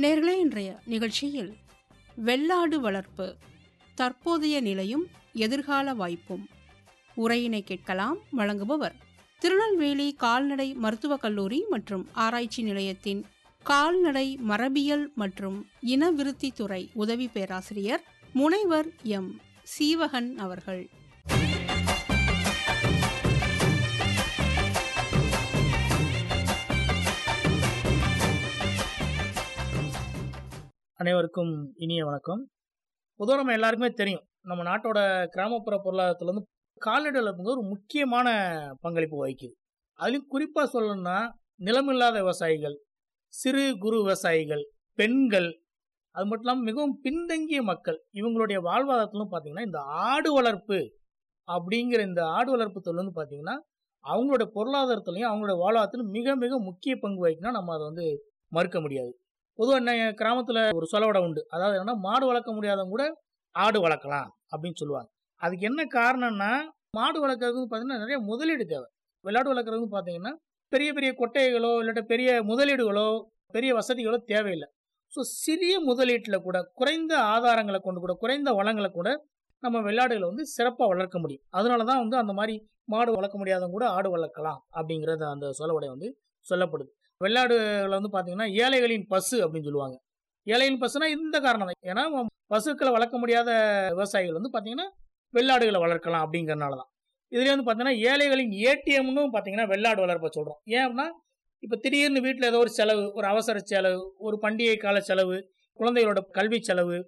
நேர்களே இன்றைய நிகழ்ச்சியில் வெள்ளாடு வளர்ப்பு தற்போதைய நிலையும் எதிர்கால வாய்ப்பும் உரையினை கேட்கலாம் வழங்குபவர் திருநெல்வேலி கால்நடை மருத்துவக் கல்லூரி மற்றும் ஆராய்ச்சி நிலையத்தின் கால்நடை மரபியல் மற்றும் இனவிருத்தி துறை உதவி பேராசிரியர் முனைவர் எம் சீவகன் அவர்கள் அனைவருக்கும் இனிய வணக்கம் பொதுவாக நம்ம எல்லாருக்குமே தெரியும் நம்ம நாட்டோட கிராமப்புற பொருளாதாரத்தில் வந்து கால்நடை வளர்ப்புங்க ஒரு முக்கியமான பங்களிப்பு வகிக்குது அதுலேயும் குறிப்பாக சொல்லணும்னா நிலமில்லாத விவசாயிகள் சிறு குறு விவசாயிகள் பெண்கள் அது மட்டும் இல்லாமல் மிகவும் பின்தங்கிய மக்கள் இவங்களுடைய வாழ்வாதாரத்திலும் பார்த்தீங்கன்னா இந்த ஆடு வளர்ப்பு அப்படிங்கிற இந்த ஆடு வளர்ப்பு தொழில் வந்து பார்த்தீங்கன்னா அவங்களோட பொருளாதாரத்துலையும் அவங்களோட வாழ்வாதாரத்திலும் மிக மிக முக்கிய பங்கு வகிக்குன்னா நம்ம அதை வந்து மறுக்க முடியாது பொதுவாக என்ன கிராமத்தில் ஒரு சொலவடை உண்டு அதாவது என்னன்னா மாடு வளர்க்க முடியாதவங்க கூட ஆடு வளர்க்கலாம் அப்படின்னு சொல்லுவாங்க அதுக்கு என்ன காரணம்னா மாடு வளர்க்குறதுக்கு பார்த்தீங்கன்னா நிறைய முதலீடு தேவை விளையாடு வளர்க்குறதுக்கு பார்த்தீங்கன்னா பெரிய பெரிய கொட்டைகளோ இல்லாட்ட பெரிய முதலீடுகளோ பெரிய வசதிகளோ தேவையில்லை ஸோ சிறிய முதலீட்டில் கூட குறைந்த ஆதாரங்களை கொண்டு கூட குறைந்த வளங்களை கூட நம்ம வெள்ளாடுகளை வந்து சிறப்பாக வளர்க்க முடியும் அதனால தான் வந்து அந்த மாதிரி மாடு வளர்க்க முடியாதவங்க கூட ஆடு வளர்க்கலாம் அப்படிங்கிறது அந்த சொலவடை வந்து சொல்லப்படுது வெள்ளாடுகளை வந்து பார்த்தீங்கன்னா ஏழைகளின் பசு அப்படின்னு சொல்லுவாங்க ஏழைகளின் பசுனா இந்த காரணம் தான் ஏன்னா பசுக்களை வளர்க்க முடியாத விவசாயிகள் வந்து பார்த்தீங்கன்னா வெள்ளாடுகளை வளர்க்கலாம் அப்படிங்கிறனால தான் இதுலேயே வந்து பார்த்தீங்கன்னா ஏழைகளின் ஏடிஎம்னு பார்த்தீங்கன்னா வெள்ளாடு வளர்ப்ப சொல்கிறோம் ஏன் அப்படின்னா இப்போ திடீர்னு வீட்டில் ஏதோ ஒரு செலவு ஒரு அவசர செலவு ஒரு பண்டிகை கால செலவு குழந்தைகளோட கல்வி செலவு